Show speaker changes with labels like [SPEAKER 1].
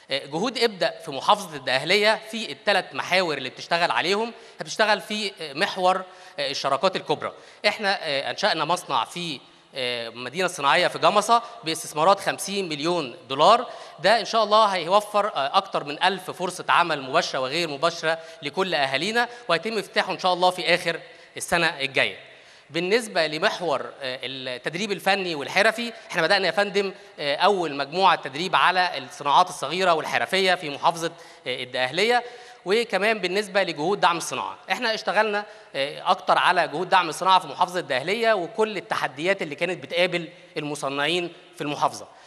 [SPEAKER 1] جهود ابدا في محافظه الدقهليه في الثلاث محاور اللي بتشتغل عليهم بتشتغل في محور الشراكات الكبرى احنا انشانا مصنع في مدينه صناعيه في جمصه باستثمارات 50 مليون دولار ده ان شاء الله هيوفر اكتر من ألف فرصه عمل مباشره وغير مباشره لكل اهالينا وهيتم افتتاحه ان شاء الله في اخر السنه الجايه بالنسبة لمحور التدريب الفني والحرفي احنا بدأنا يا فندم أول مجموعة تدريب على الصناعات الصغيرة والحرفية في محافظة الدقهلية وكمان بالنسبة لجهود دعم الصناعة احنا اشتغلنا أكتر على جهود دعم الصناعة في محافظة الدقهلية وكل التحديات اللي كانت بتقابل المصنعين في المحافظة